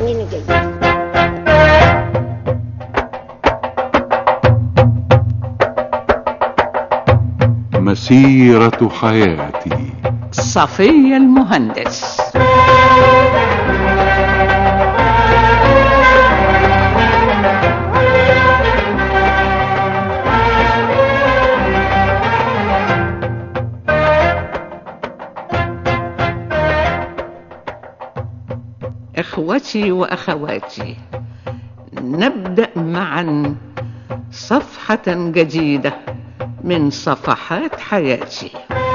مين جاي مسيرة حياتي صفية المهندس إخوتي وأخواتي نبدأ معا صفحة جديدة من صفحات حياتي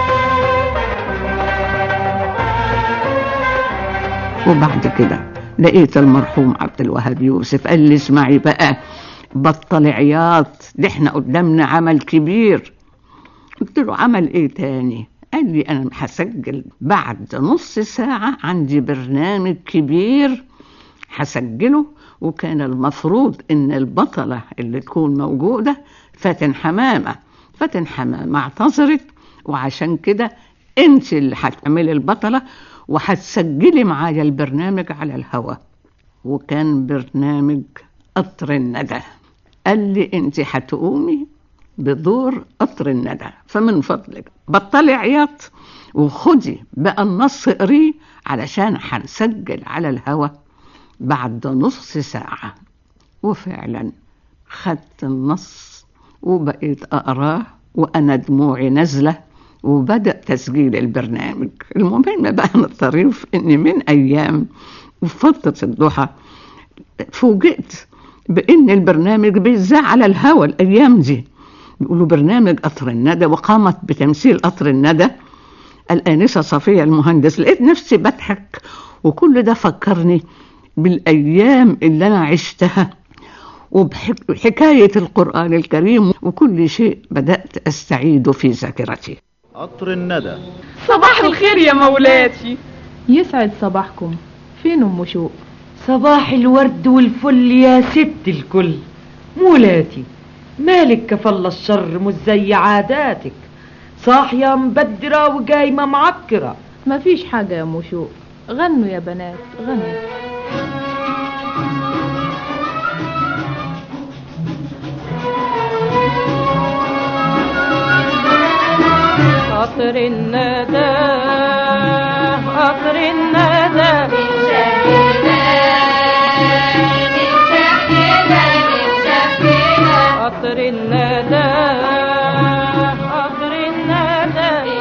وبعد كده لقيت المرحوم عبد الوهاب يوسف قال لي اسمعي بقى بطل عياط ده احنا قدامنا عمل كبير قلت له عمل ايه تاني قال لي انا هسجل بعد نص ساعة عندي برنامج كبير هسجله وكان المفروض ان البطلة اللي تكون موجودة فاتن حمامة فاتن حمامة اعتذرت وعشان كده انت اللي هتعملي البطلة وهتسجلي معايا البرنامج على الهوا وكان برنامج قطر الندى قال لي انت هتقومي بدور قطر الندى فمن فضلك بطلي عياط وخدي بقى النص قريه علشان هنسجل على الهوا بعد نص ساعة وفعلا خدت النص وبقيت أقراه وأنا دموعي نازلة وبدأ تسجيل البرنامج المهم بقى الطريف إن من أيام وفي فترة الضحى فوجئت بإن البرنامج بيذاع على الهوا الأيام دي بيقولوا برنامج قطر الندى وقامت بتمثيل قطر الندى الآنسة صفية المهندس لقيت نفسي بضحك وكل ده فكرني بالأيام اللي أنا عشتها وبحكاية القرآن الكريم وكل شيء بدأت أستعيد في ذاكرتي قطر الندى صباح الخير يا مولاتي يسعد صباحكم فين ام شوق صباح الورد والفل يا ست الكل مولاتي مالك كفل الشر مش زي عاداتك صاحية مبدرة وجايمة معكرة مفيش حاجة يا ام شوق غنوا يا بنات غنوا قطر الندى قطر الندى قطر الندى قطر الندى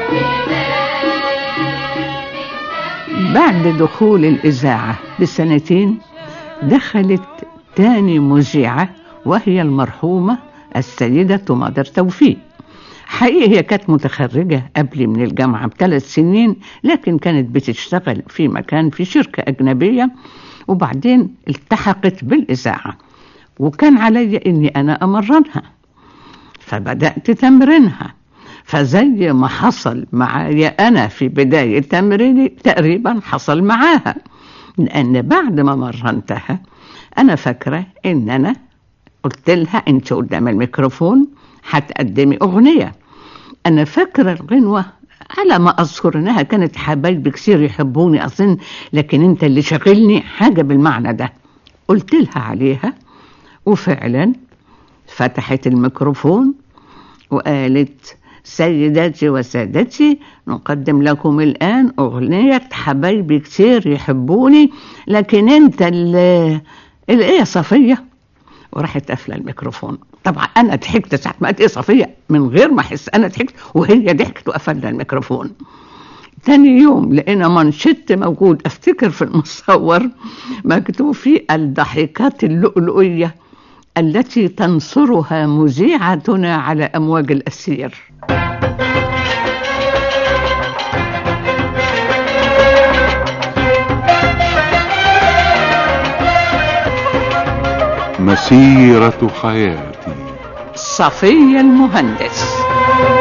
بعد دخول الإذاعة بسنتين دخلت تاني مذيعة وهي المرحومة السيدة مادر توفيق حقيقي هي كانت متخرجة قبلي من الجامعة بثلاث سنين لكن كانت بتشتغل في مكان في شركة أجنبية وبعدين التحقت بالإذاعة وكان علي إني أنا أمرنها فبدأت تمرينها فزي ما حصل معايا أنا في بداية تمريني تقريبا حصل معاها لأن بعد ما مرنتها أنا فاكرة إن أنا قلت لها أنت قدام الميكروفون هتقدمي أغنية أنا فاكرة الغنوة على ما أذكر إنها كانت حبايبي كتير يحبوني أظن لكن أنت اللي شغلني حاجة بالمعنى ده قلت لها عليها وفعلا فتحت الميكروفون وقالت سيداتي وسادتي نقدم لكم الآن أغنية حبايبي كتير يحبوني لكن أنت اللي إيه يا صفية وراحت قافلة الميكروفون طبعا أنا ضحكت ساعة ما قالت إيه صفية من غير ما أحس أنا ضحكت وهي ضحكت وقفلنا الميكروفون تاني يوم لقينا منشط موجود افتكر في المصور مكتوب فيه الضحكات اللؤلؤية التي تنصرها مذيعتنا على أمواج الأسير مسيرة حياتي صفية المهندس